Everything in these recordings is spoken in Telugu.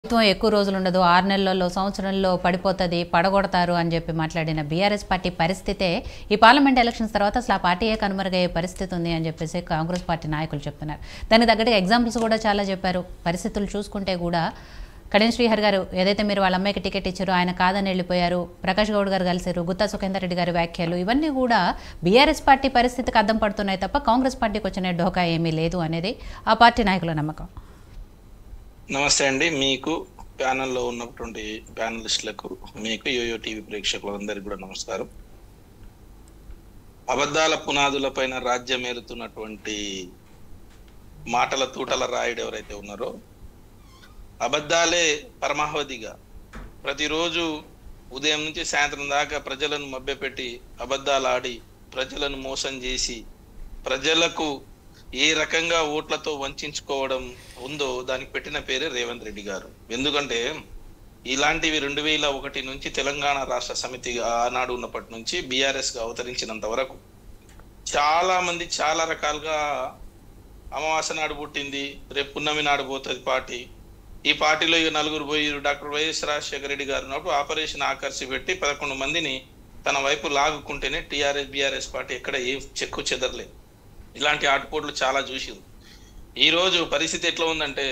ప్రభుత్వం ఎక్కువ రోజులు ఉండదు ఆరు నెలల్లో సంవత్సరంలో పడిపోతుంది పడగొడతారు అని చెప్పి మాట్లాడిన బీఆర్ఎస్ పార్టీ పరిస్థితే ఈ పార్లమెంట్ ఎలక్షన్స్ తర్వాత అసలు ఆ పార్టీయే కనుమరుగయ్యే పరిస్థితి ఉంది అని చెప్పేసి కాంగ్రెస్ పార్టీ నాయకులు చెప్తున్నారు దానికి తగ్గట్టుగా ఎగ్జాంపుల్స్ కూడా చాలా చెప్పారు పరిస్థితులు చూసుకుంటే కూడా కడియం శ్రీహర్ గారు ఏదైతే మీరు వాళ్ళ అమ్మాయికి టికెట్ ఇచ్చారో ఆయన కాదని వెళ్ళిపోయారు ప్రకాష్ గౌడ్ గారు కలిసారు గుత్తా సుఖేందర్ రెడ్డి గారి వ్యాఖ్యలు ఇవన్నీ కూడా బీఆర్ఎస్ పార్టీ పరిస్థితికి అద్దం పడుతున్నాయి తప్ప కాంగ్రెస్ పార్టీకి వచ్చిన ఢోకా ఏమీ లేదు అనేది ఆ పార్టీ నాయకుల నమ్మకం నమస్తే అండి మీకు ప్యానెల్లో ఉన్నటువంటి ప్యానలిస్టులకు మీకు యోయో టీవీ ప్రేక్షకులందరికీ కూడా నమస్కారం అబద్ధాల పునాదులపైన రాజ్యం ఏలుతున్నటువంటి మాటల తూటల రాయుడు ఎవరైతే ఉన్నారో అబద్ధాలే పరమావధిగా ప్రతిరోజు ఉదయం నుంచి సాయంత్రం దాకా ప్రజలను మభ్యపెట్టి అబద్ధాలు ఆడి ప్రజలను మోసం చేసి ప్రజలకు ఏ రకంగా ఓట్లతో వంచుకోవడం ఉందో దానికి పెట్టిన పేరే రేవంత్ రెడ్డి గారు ఎందుకంటే ఇలాంటివి రెండు వేల ఒకటి నుంచి తెలంగాణ రాష్ట్ర సమితిగా ఆనాడు ఉన్నప్పటి నుంచి బీఆర్ఎస్ గా అవతరించినంత వరకు చాలా మంది చాలా రకాలుగా అమావాస్య నాడు పుట్టింది రేపు పున్నమి నాడు పోతుంది పార్టీ ఈ పార్టీలో ఇక నలుగురు పోయి డాక్టర్ వైఎస్ రాజశేఖర రెడ్డి గారు ఉన్నప్పుడు ఆపరేషన్ ఆకర్షి పెట్టి పదకొండు మందిని తన వైపు లాగుకుంటేనే టీఆర్ఎస్ బీఆర్ఎస్ పార్టీ ఎక్కడ ఏ చెక్కు చెదరలేదు ఇలాంటి ఆటుపోట్లు చాలా చూసిరు ఈ రోజు పరిస్థితి ఎట్లా ఉందంటే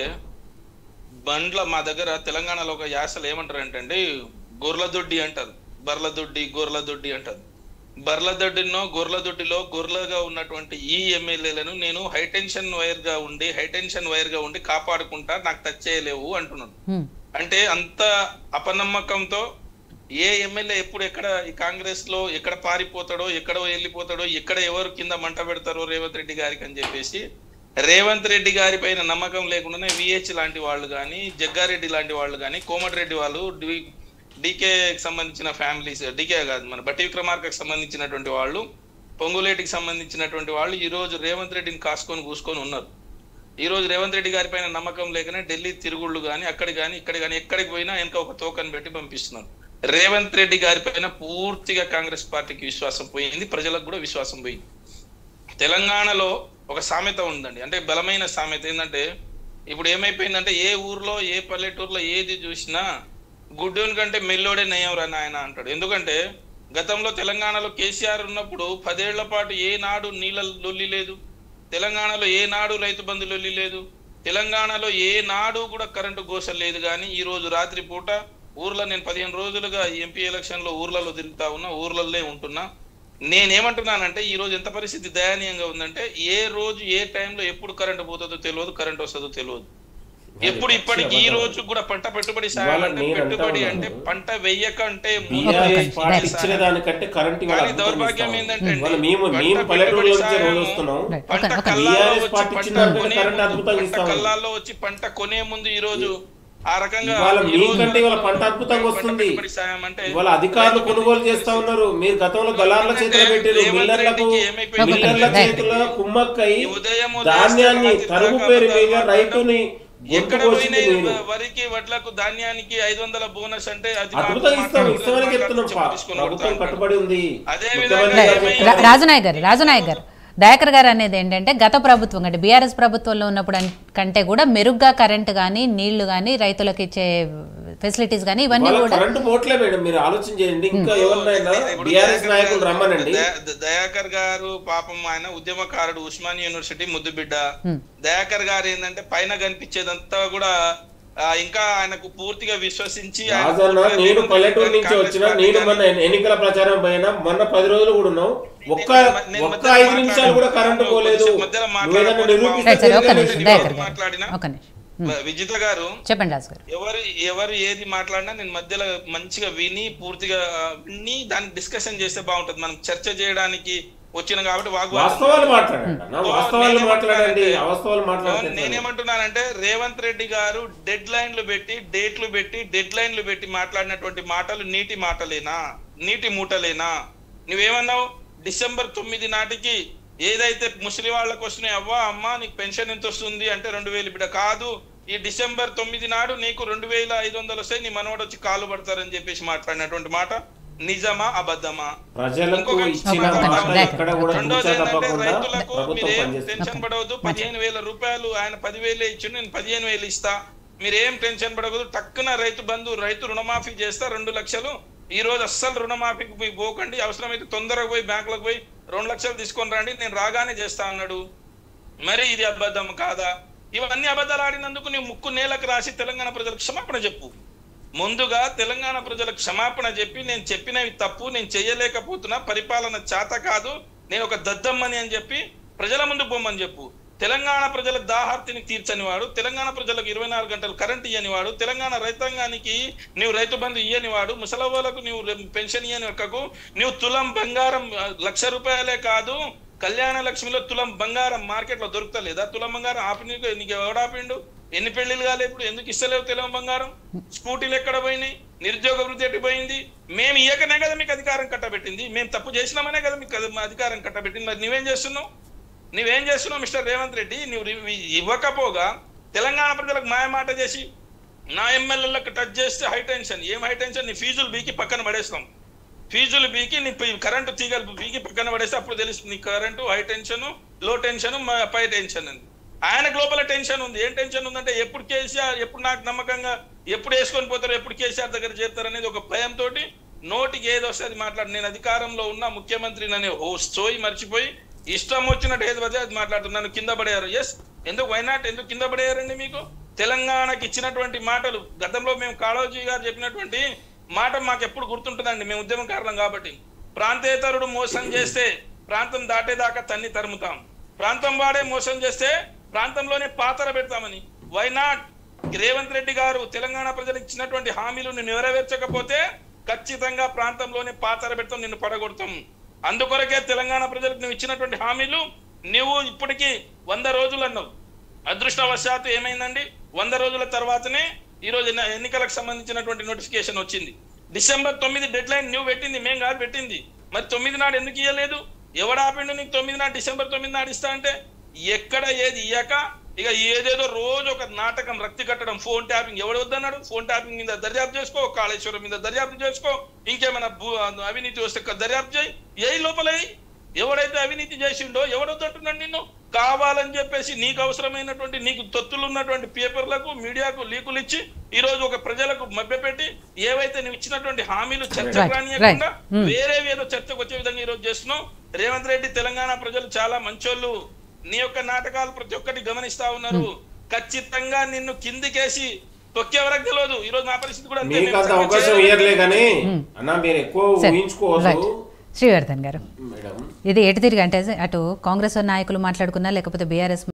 బండ్ల మా దగ్గర తెలంగాణలో ఒక యాసలు ఏమంటారు అంటే గొర్రెల దొడ్డి అంటారు బర్ల దొడ్డి గొర్రెల దొడ్డి అంటారు బర్ల దొడ్డినో గొర్రెల దొడ్డిలో గొర్రెలుగా ఉన్నటువంటి ఈ ఎమ్మెల్యేలను నేను హైటెన్షన్ వైర్ గా ఉండి హైటెన్షన్ వైర్ గా ఉండి కాపాడుకుంటా నాకు టచ్ చేయలేవు అంటున్నాను హ్మ్. అంటే అంత అపనమ్మకంతో ఏ ఎమ్మెల్యే ఎప్పుడు ఎక్కడ ఈ కాంగ్రెస్ లో ఎక్కడ పారిపోతాడో ఎక్కడ వెళ్ళిపోతాడో ఎక్కడ ఎవరు కింద మంట పెడతారో రేవంత్ రెడ్డి గారికి అని చెప్పేసి రేవంత్ రెడ్డి గారి పైన నమ్మకం లేకుండానే విహెచ్ లాంటి వాళ్ళు కానీ జగ్గారెడ్డి లాంటి వాళ్ళు కానీ కోమటిరెడ్డి వాళ్ళు డీకేకి సంబంధించిన ఫ్యామిలీస్ డీకే కాదు మన బట్టి విక్రమార్కకు సంబంధించినటువంటి వాళ్ళు పొంగులేటికి సంబంధించినటువంటి వాళ్ళు ఈ రోజు రేవంత్ రెడ్డిని కాసుకొని కూసుకొని ఉన్నారు ఈ రోజు రేవంత్ రెడ్డి గారి పైన నమ్మకం లేకనే ఢిల్లీ తిరుగుళ్ళు కానీ అక్కడి కానీ ఇక్కడ కానీ ఎక్కడికి పోయినా వెనక ఒక తోకని పెట్టి పంపిస్తున్నారు రేవంత్ రెడ్డి గారి పైన పూర్తిగా కాంగ్రెస్ పార్టీకి విశ్వాసం పోయింది ప్రజలకు కూడా విశ్వాసం పోయింది తెలంగాణలో ఒక సామెత ఉందండి అంటే బలమైన సామెత ఏంటంటే ఇప్పుడు ఏమైపోయిందంటే ఏ ఊర్లో ఏ పల్లెటూరులో ఏది చూసినా గుడ్డోని కంటే మెల్లోడే నయం రా నాయన అంటాడు ఎందుకంటే గతంలో తెలంగాణలో కేసీఆర్ ఉన్నప్పుడు పదేళ్ల పాటు ఏ నాడు నీళ్ళ లొల్లి లేదు తెలంగాణలో ఏ నాడు రైతు బంధు లొల్లి లేదు తెలంగాణలో ఏ నాడు కూడా కరెంటు గోస లేదు కానీ ఈ రోజు రాత్రి పూట ఊర్లో నేను పదిహేను రోజులుగా ఎంపీ ఎలక్షన్ లో ఊర్లలో తిరుగుతా ఉన్నా ఊర్లల్లో ఉంటున్నా నేనేమంటున్నానంటే ఈ రోజు ఎంత పరిస్థితి దయనీయంగా ఉందంటే ఏ రోజు ఏ టైంలో ఎప్పుడు కరెంటు పోతుందో తెలియదు కరెంట్ వస్తుందో తెలియదు ఎప్పుడు ఇప్పటికి ఈ రోజు కూడా పంట పెట్టుబడి సాయం ఇవాళ అంటే నేను అంటా పెట్టుబడి ఉన్నాను. అంటే పంట వెయ్యకంటే ముందు బీఆర్ఎస్ ఒక్క పార్టీ నిమిషం. ఇచ్చిన దానికంటే కరెంట్ ఇవాళ కానీ అద్భుతంగా దౌర్భాగ్యం ఇస్తా ఏంటంటే ఉంది. ఇవాళ మేము పంట మేము పల్లెటూరులో పెట్టుబడి నుంచి రోజు సాయము, వస్తున్నాం రైట్. పంట ఒక- ఒక కల్లాలో BRS వచ్చి పార్టీ పంట ఇచ్చిన దానికంటే కొనే కరెంట్ ముందు, అద్భుతంగా పంట ఇస్తా ఉంది. కల్లాల్లో వచ్చి పంట కొనే ముందు ఈ రోజు ఆ రకంగా ఇవాళ ఈ రోజు మీకంటే ఇవాళ పంట అద్భుతంగా పంట వస్తుంది పెట్టుబడి సాయం అంటే ఇవాళ అధికారులు కొనుగోలు చేస్తా ఉన్నారు మీరు గతంలో దళార్ల చేతిలో పెట్టారు రేవంత్ మిల్లర్లకు రెడ్డికి ఏమైపోయింది? మిల్లర్ల రైట్. చేతిలో కుమ్మక్కై ఈ ఉదయం ధాన్యాన్ని ఉదయం తరుగు దాకా పేరు మీద మాట్లాడడం. రైతుని ఎక్కడ గొంతు కోసింది పోయినాయి మీరు వరికి వడ్లకు ధాన్యానికి ఐదు వందల బోనస్ అంటే అది అద్భుతంగా మాకు ఇస్తాం మాట్లాడుతూ ఇస్తామని చెప్తున్నాం చెప్పు తీసుకొని ప్రభుత్వం కొడతా కట్టుబడి ఉంది అదే ముఖ్యమంత్రి విధంగా గారు ఏమైంది? రా- చెప్పారు. రాజునాయక్ గారు రాజునాయక్ గారు దయాకర్ గారు అనేది ఏంటంటే గత ప్రభుత్వం అంటే బీఆర్ఎస్ ప్రభుత్వంలో ఉన్నప్పుడు అన్- కంటే కూడా మెరుగ్గా కరెంట్ కానీ నీళ్లు కానీ రైతులకు ఇచ్చే ఫెసిలిటీస్ కానీ ఇవన్నీ వాళ్ళ కూడా కరెంటు పోట్లే మేడం మీరు ఆలోచన చేయండి ఇంకా ఎవరినైనా ఇప్పుడు బీఆర్ఎస్ దయాకర్ నాయకులు గారు- రమ్మనండి దయా- దయాకర్ గారు పాపం ఆయన ఉద్యమకారుడు ఉస్మానియా యూనివర్సిటీ ముద్దుబిడ్డ హ్మ్. దయాకర్ గారు ఏంటంటే పైన కనిపించేదంతా కూడా ఆ, ఇంకా ఆయనకు పూర్తిగా విశ్వసించి ఆయన రాజన్న పూర్తిగా నేను రేవంత్ పల్లెటూరు రెడ్డి నుంచి గారి వచ్చిన కాంగ్రెస్ నేను పార్టీ మొన్న గారిని- ఎన్నికల ప్రచారం పోయినా మొన్న పది రోజులు కూడా ఉన్నావు ఒక్క నేను ఒక్క మధ్యలో ఐదు నిమిషాలు కూడా కరెంటు మాట్లాడను. పోలేదు కొంచెం మధ్యలో నువ్వేదన్నా మాట్లాడకపోతే నిరూపిస్తే రైట్ సరే ఒక్క తిరిగి నిమిషం నేను దయాకర్ గారు మాట్లాడినా? ఒక్క నిమిషం విజిత గారు చెప్పండి రాజు గారు ఎవరు ఎవరు ఏది మాట్లాడినా నేను మధ్యలో మంచిగా విని పూర్తిగా విని దాన్ని డిస్కషన్ చేస్తే బాగుంటది మనం చర్చ చేయడానికి వచ్చిన కాబట్టి వాగ్వాదం వాస్తవాలు మాట్లాడండి అన్న వాస్తవాలు నేనేమంటున్నానంటే- మాట్లాడండి అవాస్తవాలు మాట్లాడితే నేనేమంటున్నానంటే రేవంత్ రెడ్డి గారు డెడ్ లైన్లు పెట్టి డేట్లు పెట్టి డెడ్ లైన్లు పెట్టి మాట్లాడినటువంటి మాటలు నీటి మాటలేనా నీటి మూటలేనా నువ్వేమన్నావు డిసెంబర్ తొమ్మిది నాటికి ఏదైతే ముసలి వాళ్ళకు వస్తున్నాయి అవ్వా అమ్మా నీకు పెన్షన్ ఎంత వస్తుంది అంటే రెండు వేలు బిడ్డ కాదు ఈ డిసెంబర్ తొమ్మిది నాడు నీకు రెండు వేల ఐదు వందలు వస్తాయి నీ మనవడు వచ్చి కాలు పడతారని చెప్పేసి మాట్లాడినటువంటి మాట నిజమా అబద్ధమా ప్రజలకు ఇంకొక ఇచ్చిన ఇంకొక మాట నిమిషం. ఎక్కడ కూడా రెండోది గుర్చ ఏంటంటే తప్పకుండా రైతులకు ప్రభుత్వం మీరేం పనిచేస్తుంది టెన్షన్ పడవద్దు పదిహేను వేల రూపాయలు ఆయన పదివేలు ఇచ్చిండు నేను పదిహేను వేలు ఇస్తా మీరు ఏం టెన్షన్ పడకూడదు టక్కున రైతు బంధు రైతు రుణమాఫీ చేస్తా రెండు లక్షలు ఈ రోజు అస్సలు రుణమాఫీకి పోయి పోకండి అవసరమైతే తొందరగా పోయి బ్యాంకులకు పోయి రెండు లక్షలు తీసుకొని రండి నేను రాగానే చేస్తా అన్నాడు మరి ఇది అబద్ధం కాదా ఇవన్నీ అబద్ధాలు ఆడినందుకు నీవు ముక్కు నేలకు రాసి తెలంగాణ ప్రజలకు క్షమాపణ చెప్పు ముందుగా తెలంగాణ ప్రజలకు క్షమాపణ చెప్పి నేను చెప్పినవి తప్పు నేను చేయలేకపోతున్నా పరిపాలన చేత కాదు నేను ఒక దద్దమ్మని అని చెప్పి ప్రజల ముందు బొమ్మని చెప్పు తెలంగాణ ప్రజల దాహార్తిని తీర్చని వాడు తెలంగాణ ప్రజలకు ఇరవై నాలుగు గంటలు కరెంట్ ఇయ్యని వాడు తెలంగాణ రైతాంగానికి నీవు రైతు బంధు ఇయ్యని వాడు ముసలవ్వలకు నీవు రె- పెన్షన్ ఇయ్యని ఒక్కకు నీవు తులం బంగారం ఆ, లక్ష రూపాయలే కాదు కళ్యాణ లక్ష్మిలో తులం బంగారం మార్కెట్ లో దొరుకుతలేదా తులం బంగారం ఆపి నీకు నీకు ఎవడాపిండు ఎన్ని పెళ్లిలు కాలే ఇప్పుడు ఎందుకు ఇస్తలేవు తులం బంగారం స్కూటీలు ఎక్కడ పోయినాయి నిరుద్యోగ వృద్ధి ఎటు పోయింది మేము ఇయ్యకనే కదా మీకు అధికారం కట్టబెట్టింది మేము తప్పు చేసినామనే కదా మీకు అది- మా అధికారం కట్టబెట్టింది మరి నువ్వేం చేస్తున్నావు నువ్వేం చేస్తున్నావు మిస్టర్ రేవంత్ రెడ్డి నువ్వు రి- ఇవ్వకపోగా తెలంగాణ ప్రజలకు మాయమాట చేసి నా ఎమ్మెల్యేలకు టచ్ చేస్తే హై టెన్షన్ ఏం హై టెన్షన్ నీ ఫీజులు బీకి పక్కన పడేస్తాం ఫీజులు బీకి నీ పి- కరెంటు తీగలు బీకి పక్కన పడేస్తే అప్పుడు తెలుస్తుంది నీ current high tension low tension పై టెన్షన్ అని ఆయనకు లోపల టెన్షన్ ఉంది ఏం టెన్షన్ ఉందంటే ఎప్పుడు కేసీఆర్ ఎప్పుడు నాకు నమ్మకంగా ఎప్పుడు వేసుకొని పోతారు ఎప్పుడు కేసీఆర్ దగ్గర చేరుతారు అనేది ఒక భయంతో నోటికి ఏది వస్తే అది మాట్లాడు నేను అధికారంలో ఉన్న ముఖ్యమంత్రిని అనే ఓ సోయి మర్చిపోయి ఇష్టం వచ్చినట్టు ఏది పడితే అది మాట్లాడుతున్నాను కింద పడేయారు ఎస్ ఎందుకు వైనాట్ ఎందుకు కింద పడేయారండి మీకు తెలంగాణకి ఇచ్చినటువంటి మాటలు గతంలో మేము కాళోజీ గారు చెప్పినటువంటి మాట మాకు ఎప్పుడు గుర్తుంటుందండి మేము ఉద్యమకారులం కాబట్టి ప్రాంతేతరుడు మోసం చేస్తే ప్రాంతం దాటేదాకా తన్ని తరుముతాం ప్రాంతం వాడే మోసం చేస్తే ప్రాంతంలోనే పాతర పెడతామని వైనాట్ రేవంత్ రెడ్డి గారు తెలంగాణ ప్రజలకు ఇచ్చినటువంటి హామీలు నెరవేర్చకపోతే ఖచ్చితంగా ప్రాంతంలోనే పాతర పెడతాం నిన్ను పడగొడతాం అందుకొరకే తెలంగాణ ప్రజలకు నువ్వు ఇచ్చినటువంటి హామీలు నువ్వు ఇప్పటికీ వంద రోజులు అన్నావు అదృష్టవశాత్తు ఏమైందండి వంద రోజుల తర్వాతనే ఈ రోజు ఎన్ని- ఎన్నికలకు సంబంధించినటువంటి నోటిఫికేషన్ వచ్చింది డిసెంబర్ తొమ్మిది డెడ్ లైన్ నువ్వు పెట్టింది మేం కాదు పెట్టింది మరి తొమ్మిది నాడు ఎందుకు ఇవ్వలేదు ఎవడు ఆపిండు నీకు తొమ్మిది నాడు డిసెంబర్ తొమ్మిది నాడు ఇస్తా అంటే ఎక్కడ ఏది ఇయ్యక ఇక ఏదేదో రోజు ఒక నాటకం రక్తి కట్టడం ఫోన్ ట్యాపింగ్ ఎవడు వద్దన్నాడు ఫోన్ ట్యాపింగ్ మీద దర్యాప్తు చేసుకో కాళేశ్వరం మీద దర్యాప్తు చేసుకో ఇంకేమైనా భూ- అవినీతి వస్తే దర్యాప్తు చేయి ఏ లోపల ఎయ్. ఎవడైతే అవినీతి చేసిండో ఎవడొద్దంటున్నాడు నిన్ను కావాలని చెప్పేసి నీకు అవసరమైనటువంటి నీకు తొత్తులు ఉన్నటువంటి పేపర్లకు మీడియాకు లీకులు ఇచ్చి ఈ రోజు ఒక ప్రజలకు మభ్యపెట్టి ఏవైతే నువ్వు ఇచ్చినటువంటి హామీలు చర్చకు Right, రానియకుండా right. Hmm. వేరే ఏదో చర్చకు వచ్చే విధంగా ఈ రోజు చేస్తున్నావు రేవంత్ రెడ్డి తెలంగాణ ప్రజలు చాలా మంచోళ్ళు నీ యొక్క నాటకాలు ప్రతి ఒక్కటి గమనిస్తా ఉన్నారు ఖచ్చితంగా నిన్ను కిందికేసి తొక్కే వరకు తెలియదు ఈ రోజు నా పరిస్థితి కూడా అంతే. మీకు మేము అంత సగం అవకాశం చేయలేము. ఇయ్యర్లే కానీ అన్న మీరు ఎక్కువ సరే ఊహించుకోవద్దు రైట్ శ్రీవర్ధన్ గారు మేడం ఇది ఎటు తిరిగి అంటే అటు కాంగ్రెస్ నాయకులు మాట్లాడుకున్నా లేకపోతే బీఆర్ఎస్